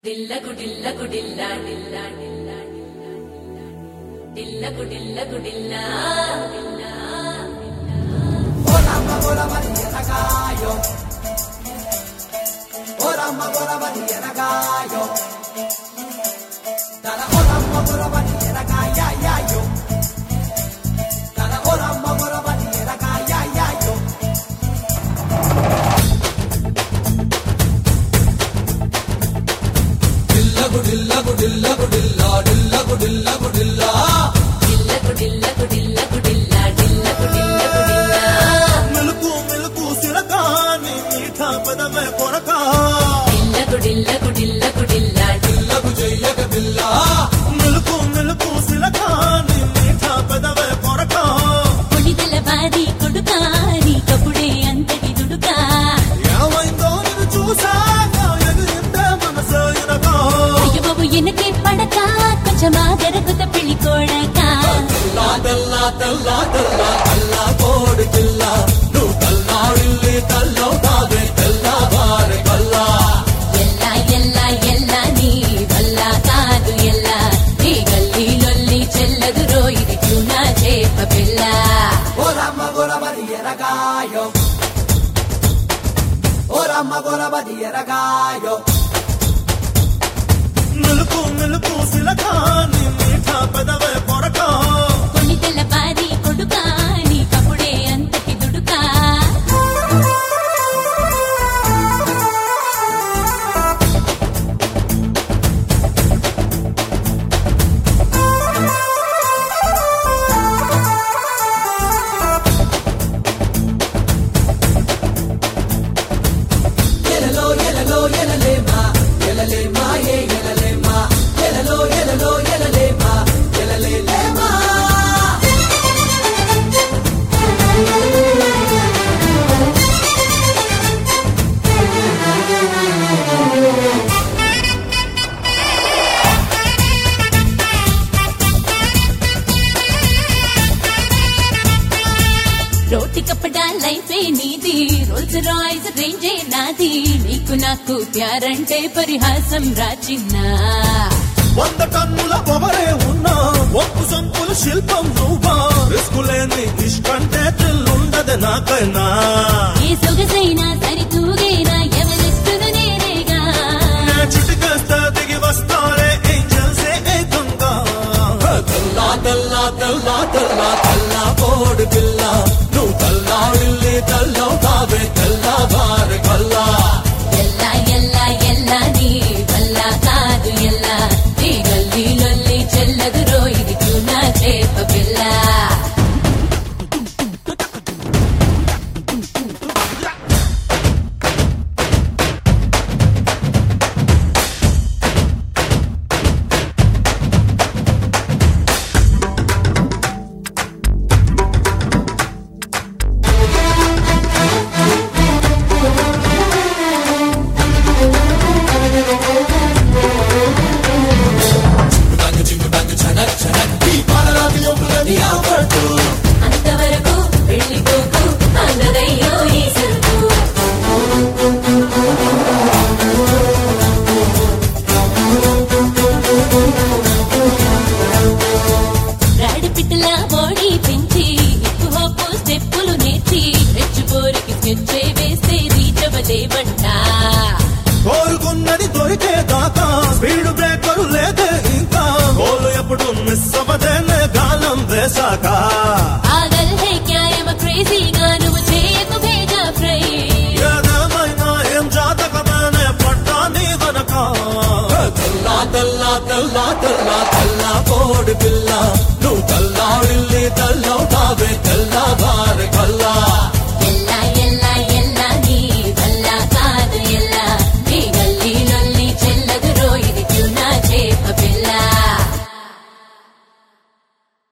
డిల్లకు డిల్లకు డిల్లా డిల్లా డిల్లా డిల్లకు డిల్లకు డిల్లా డిల్లా డిల్లకు డిల్లకు డిల్లకు డిల్లా డిల్లకు డిల్లకు డిల్లా మెలుకు మెలుకు సిరకాని మీఠ పదమే కొరక డిల్లకు డిల్లకు డిల్లకు డిల్లా పిల్లకు చెయ్యక పిల్ల మెలుకు మెలుకు సిరకాని మీఠ పదమే కొరక కొడిదల బాది కొడుకా నీకప్పుడే అంతటి దుడుకా ఏమైందో నిన్ను చూసాక ఎగిరిందే మనసు ఎనక అయ్యబాబు ఎనకే పడక కొంచెం ఆదరకుత పెళ్లి కోడక తెల్లా తెల్లా తెల్లా తెల్లా తెల్లా కోడి పిల్ల నువ్వు తల్లాడిల్లి తల్లో కాదే తెల్లా వారి కల్లా ఎల్లా ఎల్లా ఎల్లా నీ వల్ల కాదు ఎల్లా నీ గల్లీ లొల్లి చెల్లదు రోయిది నా చేప పిల్ల ఓరమ్మ గొరబది ఎరగాయో ఓరమ్మ గొరబది ఎరగాయో మెలుకు మెలుకు సిలకాని మీఠ పదవే కొరక కొడిదల బాది కొడుకా నీకప్పుడే అంతటి దుడుకా ఎలలో ఎలలో ఎలలేమా ఎలలేమా ఏ ఎలలేమా ఎలలో ఎలలో ఎలలేమా ఎలలేమా రోటి కప్పడా లైఫే నీది రోల్స్ రాయ్స్ రేంజే నాది నీకు నాకు ప్యారంటే పరిహాసం రాచిన్నా వంద టన్నుల పొగరే ఉన్నా ఒప్పు సంపుల శిల్పం నువ్వా రిస్కు లేని ఇష్టంటే థ్రిల్లుండదు నాకైనా ఏ సొగసైనా సరితూగైనా ఎవరిస్తును నేనేగా నే చిటికేస్తే దిగి వస్తారే ఏంజల్సే ఏకంగా తెల్లా తెల్లా తెల్లా తెల్లా తెల్లా కోడి పిల్ల నువ్వు తల్లాడిల్లి తెల్లో కావే తెల్లా వారి కల్లా ఎల్లా ఎల్లా ఎల్లా నీ వల్ల కాదు ఎల్లా నీ గల్లీ లొల్లి చెల్లదు రోయిది నా చేప పిల్ల అంతవరకు వెళ్ళిపోకు అందరయ్యో ఈ సరుకు రాడి పిట్టల బాడీ పెంచి హిప్ హాప్ స్టెప్పులు నేర్చి రెచ్చిపోరికి స్కెచ్చే వేస్తే రీచవలేవంట కోరుకున్నది దొరికే దాకా స్పీడ్ బ్రేకర్ లేదే ఇంకా గోలు ఎప్పుడు మిస్ అవ్వదేనే గాలం వేశాక ఆగల్ హే క్యా ఎమ క్రేజీగా నువ్వు చేయకు భేజా ఫ్రై ఏదేమైనా ఏం జాతకమేనే పడ్డా నీ వెనక తెల్లా తెల్లా తెల్లా తెల్లా తెల్లా కోడి పిల్ల నువ్వు తల్లాడిల్లి తెల్లవు కావే తెల్లా వారి కల్లా